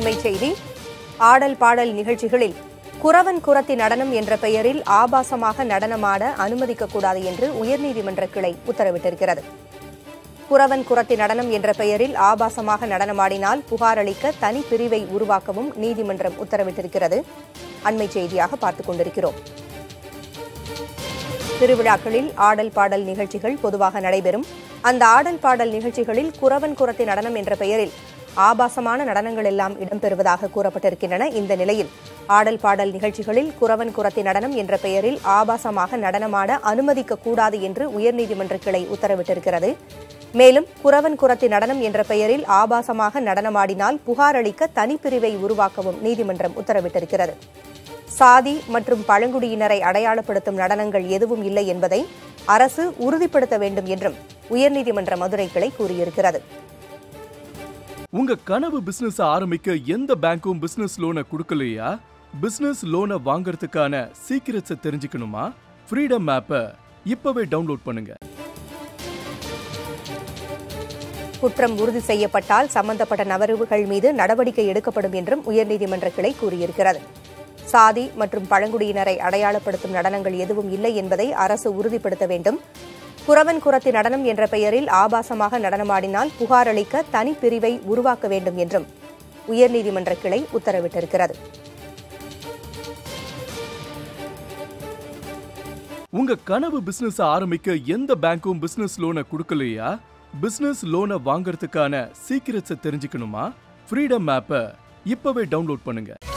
அண்மை செய்தி ஆடல் பாடல் நிகழ்ச்சிகளில் குறவன் குரத்தி நடனம் என்ற பெயரில் ஆபாசமாக நடனமாட அனுமதிக்கக்கூடாது என்று உயர்நீதிமன்ற கிளை உத்தரவிட்டிருக்கிறது குறவன் குரத்தி நடனம் என்ற பெயரில் ஆபாசமாக நடனமாடினால் புகார் அளிக்க தனி பிரிவை உருவாக்கவும் நீதிமன்றம் உத்தரவிட்டிருக்கிறது அண்மை செய்தியாக பார்த்துக் கொண்டிருக்கிறோம் திருவிழாக்களில் ஆடல் பாடல் நிகழ்ச்சிகள் பொதுவாக நடைபெறும் அந்த ஆடல் பாடல் நிகழ்ச்சிகளில் குறவன் குரத்தி நடனம் என்ற பெயரில் ஆபாசமான நடனங்கள் எல்லாம் இடம்பெறுவதாக கூறப்பட்டிருக்கின்றன இந்த நிலையில் ஆடல் பாடல் நிகழ்ச்சிகளில் குறவன் குரத்தி நடனம் என்ற பெயரில் ஆபாசமாக நடனமாட அனுமதிக்கக்கூடாது என்று உயர்நீதிமன்ற கிளை உத்தரவிட்டிருக்கிறது மேலும் குறவன் குரத்தி நடனம் என்ற பெயரில் ஆபாசமாக நடனமாடினால் புகார் அளிக்க தனிப்பிரிவை உருவாக்கவும் நீதிமன்றம் உத்தரவிட்டிருக்கிறது சாதி மற்றும் பழங்குடியினரை அடையாளப்படுத்தும் நடனங்கள் எதுவும் இல்லை என்பதை அரசு உறுதிப்படுத்த வேண்டும் என்றும் உயர்நீதிமன்ற மதுரை கிளை கூறியிருக்கிறது உங்க கனவு பிசினஸ் ஆரம்பிக்க எந்த பேங்க்கும் பிசினஸ் லோனை கொடுக்கலையா பிசினஸ் லோனை வாங்குறதுக்கான சீக்கிரட்ஸை தெரிஞ்சுக்கணுமா ஃப்ரீடம் ஆப்பை இப்பவே டவுன்லோட் பண்ணுங்க குற்றம் உறுதி செய்யப்பட்டால் சம்பந்தப்பட்ட நபர்கள் மீது நடவடிக்கை எடுக்கப்படும் என்றும் உயர்நீதிமன்ற கிளை கூறியிருக்கிறது சாதி மற்றும் பழங்குடியினரை அடையாளப்படுத்தும் நடனங்கள் எதுவும் இல்லை என்பதை அரசு உறுதிப்படுத்த வேண்டும் குறவன் குரத்தி நடனம் என்ற பெயரில் ஆபாசமாக நடனமாடினால் புகார் அளிக்க தனி பிரிவை உருவாக்க வேண்டும் என்றும் உயர்நீதிமன்ற கிளை உத்தரவிட்டிருக்கிறது உங்க கனவு பிசினஸ் ஆரம்பிக்க எந்த பேங்க்கும் பிசினஸ் லோனை கொடுக்கலையா பிசினஸ் லோனை வாங்குறதுக்கான சீக்கிரட்ஸை தெரிஞ்சுக்கணுமா ஃப்ரீடம் ஆப்பை இப்பவே டவுன்லோட் பண்ணுங்க